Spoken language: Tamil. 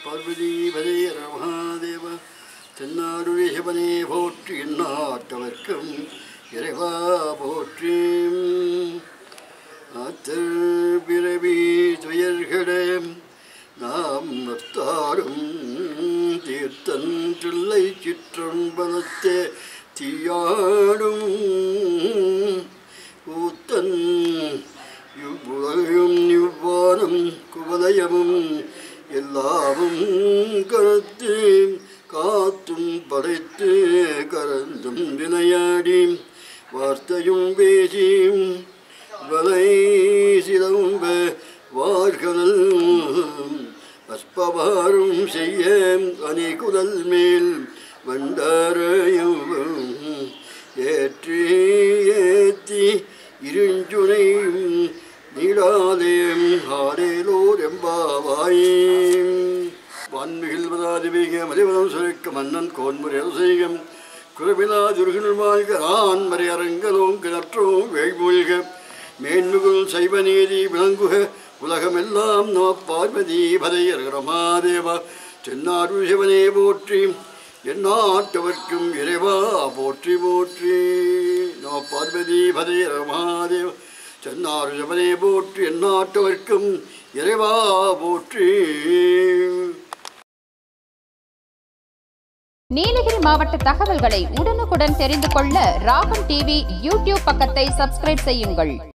பார்வதி பதே ரமஹாதேவ தென்னாடுடைய சிவனே போற்றி எண்ணாட்டவர்க்கும் இறைவா போற்றி ஆத்தல் பிறவி துயர்களே நாம் நத்தாரும் தீர்த்தன் தில்லை சிற்றம்பலத்தே தீயாடும் கூத்தன் இவ்வுலகும் இவ்வாறும் குவலயமும் எல்லாமும் கருத்து காத்தும் படைத்து கறந்தும் விளையாடி வார்த்தையும் பேசியும் வலை சிலம்ப வார்கடல் அஸ்பபாரும் செய்ய அணிகுதல் மேல் வண்டாரையும் ஏற்றி ஏத்தி இருஞ்சுனை நீடாதே ஆடேலோர் எம்பாவாயே வான்மிகில் வதாதிவேக மதிவதம் சுருக்க மன்னன் கோன்முறை செய்கம் குறவிலா துருகில் வாழ்க ஆண்மறை அரங்கலோம் கிணற்றோம் வேய்மூழ்க மேன்முகுல் சைவ நீதி விளங்குக உலகமெல்லாம் நம பார்வதி பதையர் ரமாதேவா தென்னாடு சிவனே போற்றி எந்நாட்டவர்க்கும் இறைவா போற்றி போற்றி நம பார்வதி பதையர் ரமாதேவ தென்னாடு சிவனே போற்றி எந்நாட்டவர்க்கும் இறைவா போற்றி நீலகிரி மாவட்ட தகவல்களை உடனுக்குடன் தெரிந்து கொள்ள ராகம் டிவி யூடியூப் பக்கத்தை சப்ஸ்கிரைப் செய்யுங்கள்